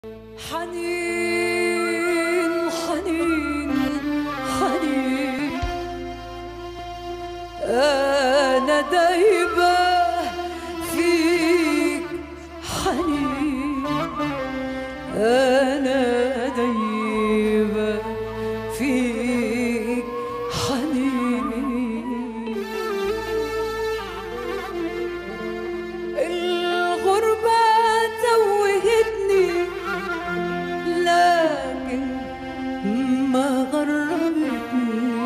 حنين حنين حنين أنا دايبة فيك حنين أنا دايبة فيك حنين الغربة توهتني لكن ما غربتني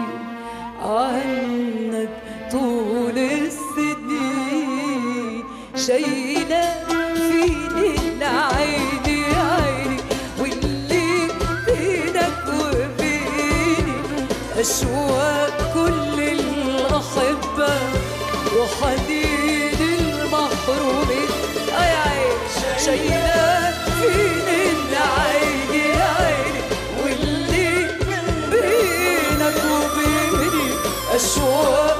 عنك طول السنين شايلة فيني العيني عيني واللي بينك وبيني أشواق كل الأحبة وحنين المحرومين أي عيش شايلة فيني العيني عيني واللي بينك وبيني أشواق